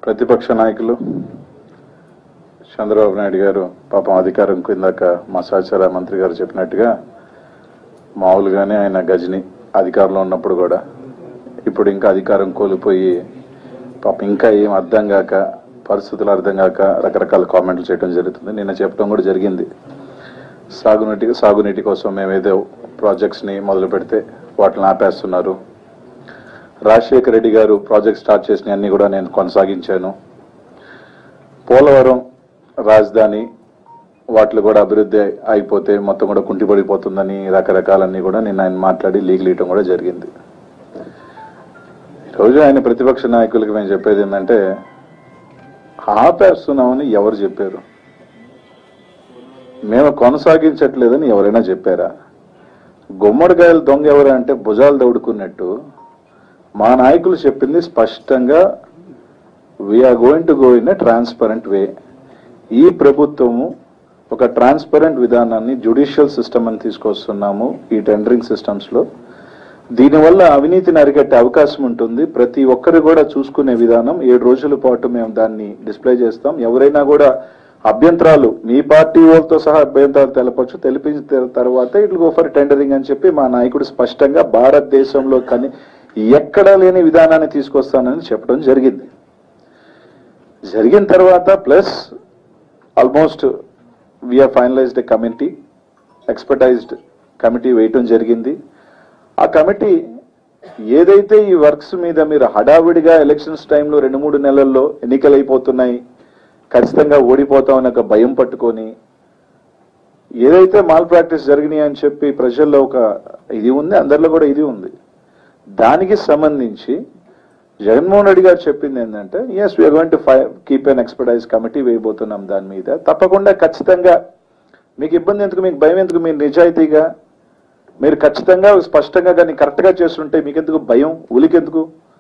ప్రతిపక్ష నాయకులు చంద్రబాబు నాయుడు గారు పాపం అధికారం కిందాక మా సహచార మంత్రి గారు చెప్పినట్టుగా మామూలుగానే ఆయన గజని అధికారంలో ఉన్నప్పుడు కూడా ఇప్పుడు ఇంకా అధికారం కోల్పోయి పాపం ఇంకా ఏం అర్థం కాక పరిస్థితులు అర్థం కాక రకరకాల కామెంట్లు చేయడం జరుగుతుంది నిన్న చెప్పడం కూడా జరిగింది సాగునీటి సాగునీటి కోసం మేము ఏదో ప్రాజెక్ట్స్ని మొదలు పెడితే వాటిని ఆపేస్తున్నారు రాజశేఖర రెడ్డి గారు ప్రాజెక్ట్ స్టార్ట్ చేసిన అన్ని కూడా నేను కొనసాగించాను పోలవరం రాజధాని వాటిలో కూడా అభివృద్ధి అయిపోతే మొత్తం కూడా కుంటిపడిపోతుందని రకరకాలన్నీ కూడా నేను ఆయన మాట్లాడి లీగల్ ఇవ్వడం కూడా జరిగింది ఈరోజు ఆయన ప్రతిపక్ష నాయకులకి మేము చెప్పేది ఏంటంటే ఆపేస్తున్నామని ఎవరు చెప్పారు మేము కొనసాగించట్లేదని ఎవరైనా చెప్పారా గుమ్మడికాయలు దొంగ ఎవరు అంటే భుజాలు దౌడుకున్నట్టు మా నాయకులు చెప్పింది స్పష్టంగా we're going to go in a transparent way ఈ ప్రభుత్వము ఒక ట్రాన్స్పరెంట్ విధానాన్ని జ్యుడిషియల్ సిస్టమ్ అని తీసుకొస్తున్నాము ఈ టెండరింగ్ సిస్టమ్స్ లో దీనివల్ల అవినీతిని అరికట్టే అవకాశం ఉంటుంది ప్రతి ఒక్కరు కూడా చూసుకునే విధానం ఏడు రోజుల పాటు మేము దాన్ని డిస్ప్లే చేస్తాం ఎవరైనా కూడా అభ్యంతరాలు మీ పార్టీ వాళ్ళతో సహా అభ్యంతరాలు తెలపచ్చు తెలిపించిన తర్వాత ఇట్లు గో ఫర్ టెండరింగ్ అని చెప్పి మా నాయకుడు స్పష్టంగా భారతదేశంలో కానీ ఎక్కడా లేని విధానాన్ని తీసుకొస్తానని చెప్పడం జరిగింది జరిగిన తర్వాత plus almost we're finalised committee expertised committee వేయటం జరిగింది ఆ కమిటీ ఏదైతే ఈ వర్క్స్ మీద మీరు హడావిడిగా ఎలక్షన్స్ టైంలో రెండు మూడు నెలల్లో ఎన్నికలు అయిపోతున్నాయి ఖచ్చితంగా ఓడిపోతామని ఒక భయం పట్టుకొని ఏదైతే మాల్ ప్రాక్టీస్ జరిగినాయి అని చెప్పి ప్రజల్లో ఒక ఇది ఉంది అందరిలో కూడా ఇది ఉంది దానికి సంబంధించి జగన్మోహన్ రెడ్డి గారు చెప్పింది ఏంటంటే yes we're going to keep an expertise committee వేయబోతున్నాం దాని మీద తప్పకుండా ఖచ్చితంగా మీకు ఇబ్బంది ఎందుకు మీకు భయం ఎందుకు మీరు నిజాయితీగా మీరు ఖచ్చితంగా స్పష్టంగా కానీ కరెక్ట్గా చేస్తుంటే మీకెందుకు భయం ఉలికెందుకు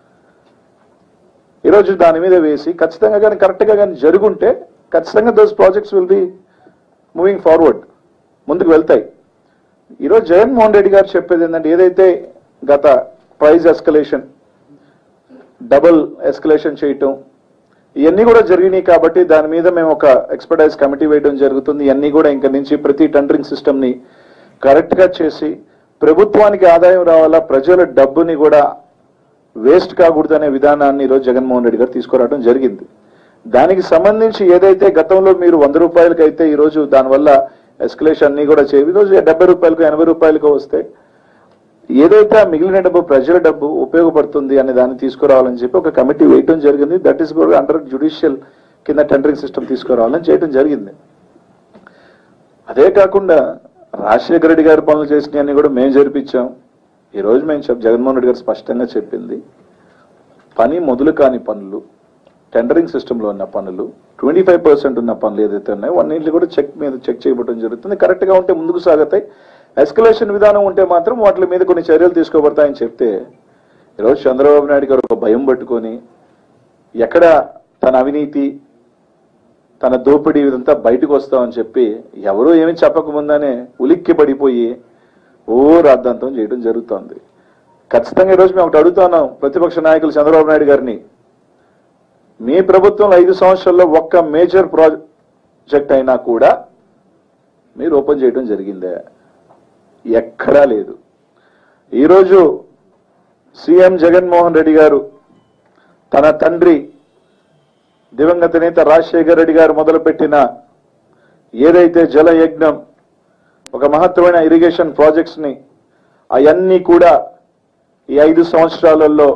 ఈరోజు దాని మీద వేసి ఖచ్చితంగా కానీ కరెక్ట్గా కానీ జరుగుంటే ఖచ్చితంగా those projects will be moving forward ముందుకు వెళ్తాయి ఈరోజు జగన్మోహన్ రెడ్డి గారు చెప్పేది ఏంటంటే ఏదైతే గత ప్రైజ్ ఎస్కలేషన్ డబుల్ ఎస్కలేషన్ చేయటం ఇవన్నీ కూడా జరిగినాయి కాబట్టి దాని మీద మేము ఒక ఎక్స్పర్టైజ్ కమిటీ వేయడం జరుగుతుంది ఇవన్నీ కూడా ఇంక నుంచి ప్రతి టెండరింగ్ సిస్టమ్ ని కరెక్ట్ గా చేసి ప్రభుత్వానికి ఆదాయం రావాలా ప్రజల డబ్బుని కూడా వేస్ట్ కాకూడదనే విధానాన్ని ఈరోజు జగన్మోహన్ రెడ్డి గారు తీసుకురావడం జరిగింది దానికి సంబంధించి ఏదైతే గతంలో మీరు వంద రూపాయలకి అయితే ఈ రోజు దానివల్ల ఎస్కలేషన్ అన్ని కూడా చేయి ఈ రోజు డెబ్బై రూపాయలకు ఎనభై రూపాయలకు వస్తే ఏదైతే ఆ మిగిలిన డబ్బు ప్రజల డబ్బు ఉపయోగపడుతుంది అనే దాన్ని తీసుకురావాలని చెప్పి ఒక కమిటీ వేయటం జరిగింది దట్ ఈస్ కూడా అండర్ జ్యుడిషియల్ కింద టెండరింగ్ సిస్టమ్ తీసుకురావాలని చేయటం జరిగింది అదే కాకుండా రాజశేఖర రెడ్డి గారి పనులు చేసినవన్నీ కూడా మేము జరిపించాం ఈ రోజు మేము చెప్ జగన్మోహన్ రెడ్డి గారు స్పష్టంగా చెప్పింది పని మొదలు కాని పనులు టెండరింగ్ సిస్టంలో ఉన్న పనులు ట్వంటీ ఫైవ్ పర్సెంట్ ఉన్న పనులు ఏదైతే ఉన్నాయో అన్నింటిని కూడా చెక్ మీద చెక్ చేయబడటం జరుగుతుంది కరెక్ట్ గా ఉంటే ముందుకు సాగుతాయి ఎస్కలేషన్ విధానం ఉంటే మాత్రం వాటి మీద కొన్ని చర్యలు తీసుకోబడతాయని చెప్తే ఈరోజు చంద్రబాబు నాయుడు గారు ఒక భయం పట్టుకొని ఎక్కడ తన అవినీతి తన దోపిడీ ఇదంతా బయటకు వస్తామని చెప్పి ఎవరూ ఏమి చెప్పకముందానే ఉలిక్కి పడిపోయి ఓ రాద్ధాంతం చేయడం జరుగుతోంది ఖచ్చితంగా ఈరోజు మేము ఒకటి అడుగుతున్నాం ప్రతిపక్ష నాయకులు చంద్రబాబు నాయుడు గారిని మీ ప్రభుత్వంలో ఐదు సంవత్సరాల్లో ఒక్క మేజర్ ప్రాజెక్ట్ అయినా కూడా మీరు ఓపెన్ చేయడం జరిగిందే ఎక్కడా లేదు ఈరోజు సీఎం జగన్మోహన్ రెడ్డి గారు తన తండ్రి దివంగత నేత రాజశేఖర రెడ్డి గారు మొదలుపెట్టిన ఏదైతే జల యజ్ఞం ఒక మహత్తరమైన ఇరిగేషన్ ప్రాజెక్ట్స్ ని అవన్నీ కూడా ఈ ఐదు సంవత్సరాలలో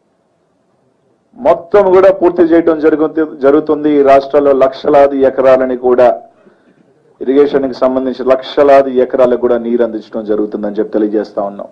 మొత్తం కూడా పూర్తి చేయడం జరుగుతుంది జరుగుతుంది ఈ రాష్ట్రాల్లో లక్షలాది ఎకరాలని కూడా ఇరిగేషన్ కి సంబంధించి లక్షలాది ఎకరాలకు కూడా నీరు అందించడం జరుగుతుందని చెప్పి తెలియజేస్తా ఉన్నాం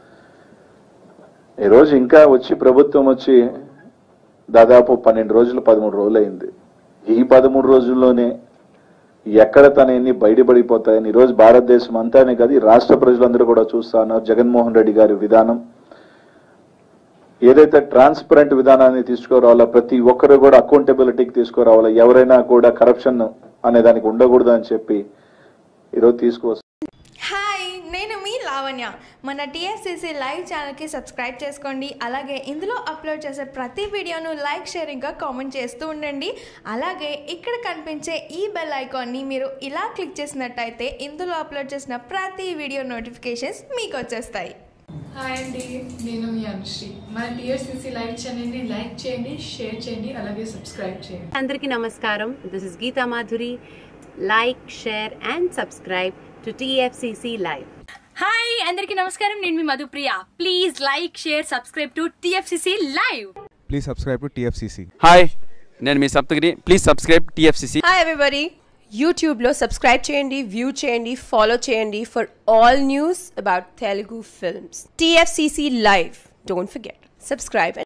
ఈ రోజు ఇంకా వచ్చి ప్రభుత్వం వచ్చి దాదాపు పన్నెండు రోజులు పదమూడు రోజులు అయింది ఈ పదమూడు రోజుల్లోనే ఎక్కడ తన ఎన్ని బయటపడిపోతాయని ఈరోజు భారతదేశం అంతానే కాదు ఈ రాష్ట్ర ప్రజలందరూ కూడా చూస్తా ఉన్నారు జగన్మోహన్ రెడ్డి గారి విధానం ఏదైతే ట్రాన్స్పరెంట్ విధానాన్ని తీసుకురావాలో ప్రతి ఒక్కరు కూడా అకౌంటబిలిటీకి తీసుకురావాలో ఎవరైనా కూడా కరప్షన్ అనే దానికి ఉండకూడదు అని చెప్పి ఈరోజు తీసుకొస్తారు హాయ్ నేను మీ లావణ్య లావణ్య మన టీఎస్సీసీ లైవ్ ఛానల్కి సబ్స్క్రైబ్ చేసుకోండి అలాగే ఇందులో అప్లోడ్ చేసే ప్రతి వీడియోను లైక్ షేర్ ఇంకా కామెంట్ చేస్తూ ఉండండి అలాగే ఇక్కడ కనిపించే ఈ బెల్ ఐకాన్ని మీరు ఇలా క్లిక్ చేసినట్టయితే ఇందులో అప్లోడ్ చేసిన ప్రతి వీడియో నోటిఫికేషన్స్ మీకు వచ్చేస్తాయి హాయ్ అండి నేను మీ అనుశ్రీ మన టీఎస్సీసీ లైవ్ ఛానల్ని లైక్ చేయండి షేర్ చేయండి అలాగే సబ్స్క్రైబ్ చేయండి అందరికీ నమస్కారం this is Geetha Madhuri like share and subscribe to TFCC live hi అందరికీ నమస్కారం నేను మీ Madhupriya please like share subscribe to TFCC live Please subscribe to TFCC. Hi నేను మీ Saptagiri please subscribe TFCC hi everybody యూట్యూబ్లో సబ్స్క్రైబ్ చేయండి వ్యూ చేయండి ఫాలో చేయండి for all news about Telugu films TFCC live don't forget subscribe